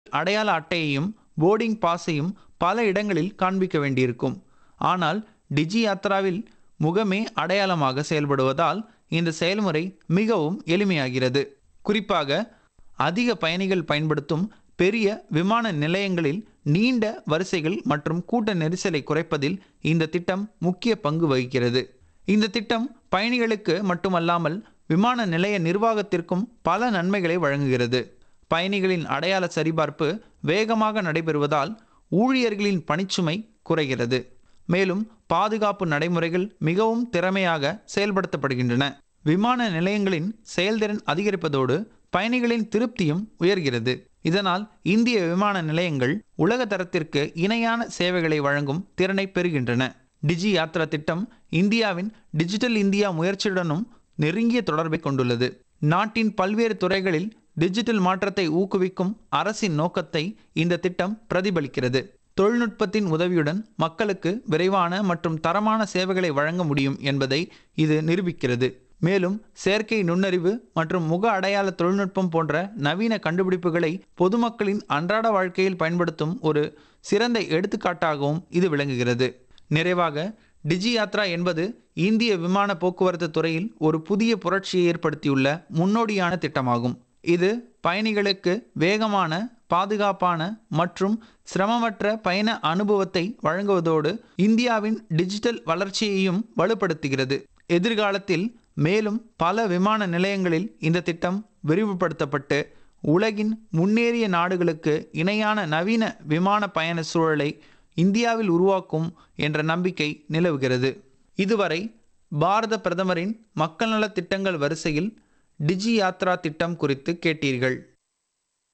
அடையாள அட்டையையும் போர்டிங் பாஸையும் பல இடங்களில் காண்பிக்க வேண்டியிருக்கும் ஆனால் டிஜி யாத்ராவில் முகமே அடையாளமாக செயல்படுவதால் இந்த செயல்முறை மிகவும் எளிமையாகிறது குறிப்பாக அதிக பயணிகள் பயன்படுத்தும் பெரிய விமான நிலையங்களில் நீண்ட வரிசைகள் மற்றும் கூட்ட நெரிசலை குறைப்பதில் இந்த திட்டம் முக்கிய பங்கு வகிக்கிறது இந்த திட்டம் பயணிகளுக்கு மட்டுமல்லாமல் விமான நிலைய நிர்வாகத்திற்கும் பல நன்மைகளை வழங்குகிறது பயணிகளின் அடையாள சரிபார்ப்பு வேகமாக நடைபெறுவதால் ஊழியர்களின் பணிச்சுமை குறைகிறது மேலும் பாதுகாப்பு நடைமுறைகள் மிகவும் திறமையாக செயல்படுத்தப்படுகின்றன விமான நிலையங்களின் செயல்திறன் அதிகரிப்பதோடு பயணிகளின் திருப்தியும் உயர்கிறது இதனால் இந்திய விமான நிலையங்கள் உலக தரத்திற்கு இணையான சேவைகளை வழங்கும் திறனை பெறுகின்றன டிஜி யாத்ரா திட்டம் இந்தியாவின் டிஜிட்டல் இந்தியா முயற்சியுடனும் நெருங்கிய தொடர்பை கொண்டுள்ளது நாட்டின் பல்வேறு துறைகளில் டிஜிட்டல் மாற்றத்தை ஊக்குவிக்கும் அரசின் நோக்கத்தை இந்த திட்டம் பிரதிபலிக்கிறது தொழில்நுட்பத்தின் உதவியுடன் மக்களுக்கு விரைவான மற்றும் தரமான சேவைகளை வழங்க முடியும் என்பதை இது நிரூபிக்கிறது மேலும் செயற்கை நுண்ணறிவு மற்றும் முக அடையாள தொழில்நுட்பம் போன்ற நவீன கண்டுபிடிப்புகளை பொதுமக்களின் அன்றாட வாழ்க்கையில் பயன்படுத்தும் ஒரு சிறந்த எடுத்துக்காட்டாகவும் இது விளங்குகிறது நிறைவாக டிஜி யாத்ரா என்பது இந்திய விமான போக்குவரத்து துறையில் ஒரு புதிய புரட்சியை ஏற்படுத்தியுள்ள முன்னோடியான திட்டமாகும் இது பயணிகளுக்கு வேகமான பாதுகாப்பான மற்றும் சிரமமற்ற பயண அனுபவத்தை வழங்குவதோடு இந்தியாவின் டிஜிட்டல் வளர்ச்சியையும் வலுப்படுத்துகிறது எதிர்காலத்தில் மேலும் பல விமான நிலையங்களில் இந்த திட்டம் விரிவுபடுத்தப்பட்டு உலகின் முன்னேறிய நாடுகளுக்கு இணையான நவீன விமான பயண சூழலை இந்தியாவில் உருவாக்கும் என்ற நம்பிக்கை நிலவுகிறது இதுவரை பாரத பிரதமரின் மக்கள் நலத் திட்டங்கள் வரிசையில் டிஜி யாத்ரா திட்டம் குறித்து கேட்டீர்கள்